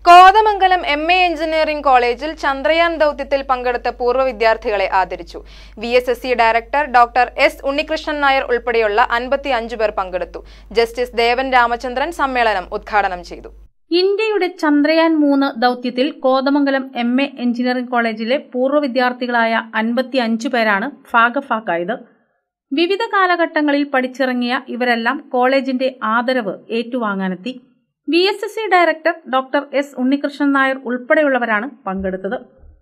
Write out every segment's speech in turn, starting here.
Kothamangalam M A engineering കോളേജിൽ ചന്ദ്രയാൻ ദൗത്യത്തിൽ പങ്കെടുത്ത പൂർവ്വ വിദ്യാർത്ഥികളെ ആദരിച്ചു V S S C director doctor S Unnikrishnan Nair ഉൾപ്പെടെയുള്ള അൻപത്തി അഞ്ചു പേർ പങ്കെടുത്തു ജസ്റ്റിസ് ദേവൻ രാമചന്ദ്രൻ സമ്മേളനം ഉദ്ഘാടനം ചെയ്തു ഇന്ത്യയുടെ ചന്ദ്രയാൻ മൂന്ന് ദൗത്യത്തിൽ കോതമംഗലം എം എ എഞ്ചിനീയറിംഗ് കോളേജിലെ പൂർവ്വ വിദ്യാർത്ഥികളായ അൻപത്തി അഞ്ചു പേരാണ് ഭാഗഭാക്കായത് വിവിധ കാലഘട്ടങ്ങളിൽ പഠിച്ചിറങ്ങിയ ഇവരെല്ലാം കോളേജിന്റെ ആദരവ് ഏറ്റുവാങ്ങാനെത്തി V S S C director doctor S Unnikrishnan Nair ഉൾപ്പെടെയുള്ളവരാണ് പങ്കെടുത്തത്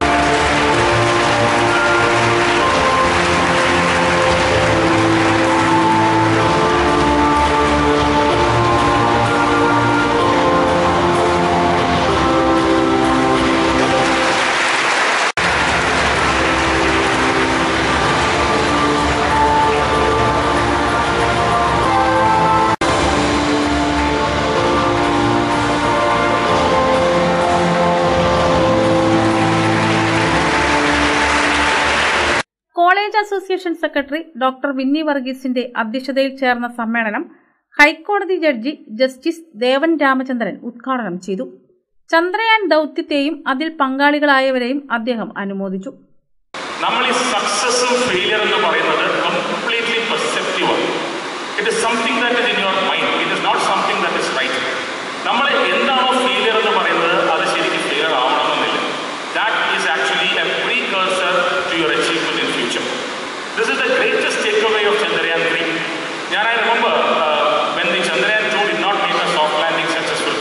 college association secretary doctor Vinny വർഗീസിന്റെ അധ്യക്ഷതയിൽ ചേർന്ന സമ്മേളനം ഹൈക്കോടതി ജഡ്ജി ജസ്റ്റിസ് ദേവൻ രാമചന്ദ്രൻ ഉദ്ഘാടനം ചെയ്തു ചന്ദ്രയാൻ ദൗത്യത്തെയും അതിൽ പങ്കാളികളായവരെയും അദ്ദേഹം അനുമോദിച്ചു നമ്മൾ ഈ സക്സസും ഫെയിലിയർ എന്ന് പറയുന്നത് കംപ്ലീറ്റ്ലി പെർസെപ്റ്റീവ് ആണ് it is something that is in your mind it is not something that is right നമ്മൾ എന്താണോ ഫെയിലിയർ എന്ന് പറയുന്നത് അത് ശരിക്കും ഫെയിലിയർ ആവണമെന്നില്ല that is actually a precursor to your achievement in future this is the greatest take away of Chandrayaan three ഞാൻ I remember when the Chandrayaan two did not make a soft landing successful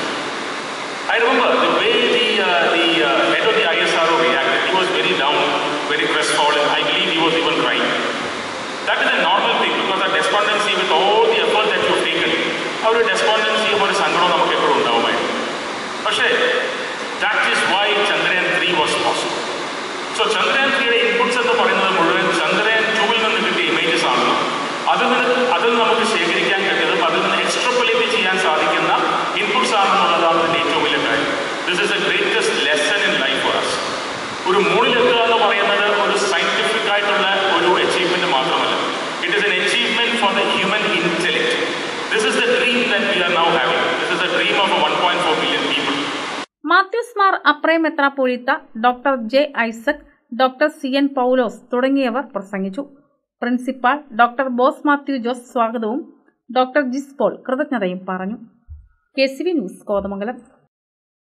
I remember the way the, uh, the uh, head of the ISRO reacted. He was very down, very crestfallen. I believe he was even crying. That is a normal thing because a despondency with all the effort that you've taken, ആ ഒരു ഡെസ്പോണ്ടൻസി ഒരു സങ്കടവും നമുക്ക് എപ്പോഴും ഉണ്ടാവുമായിരുന്നു പക്ഷേ that is why Chandrayaan three was possible so Chandrayaan ത്രീയുടെ inputs എന്ന് പറയുന്നത് മുഴുവൻ ചന്ദ്രയാൻ ടൂവിൽ നിന്ന് കിട്ടിയ ഇമേജസ് ആണല്ലോ അതിൽ നിന്ന് അതിൽ നമുക്ക് ശേഖരിക്കാൻ കിട്ടിയതും അതിൽ നിന്ന് എക്സ്ട്രപ്പുലേറ്റ് ചെയ്യാൻ സാധിക്കുന്ന ഇൻപുട്സ് ആണെന്നുള്ളതാണ് ഇതിൻ്റെ ഏറ്റവും വലിയ കാര്യം this is a greatest lesson in life for us ഒരു മൂണിലെത്തുക എന്ന് പറയുന്നത് ഒരു സയന്റിഫിക് ആയിട്ടുള്ള ഒരു അച്ചീവ്മെന്റ് മാത്രമല്ല it is an achievement for the human intellect this is the dream that we are now having this is the dream of one point four million people Mathews Mar Aprem മെത്രാപ്പൊലീത്ത doctor J Isaac doctor C N Paulose തുടങ്ങിയവർ പ്രസംഗിച്ചു principal doctor Bose Mathew Jose സ്വാഗതവും doctor Jis Paul കൃതജ്ഞതയും പറഞ്ഞു K C V news Kothamangalam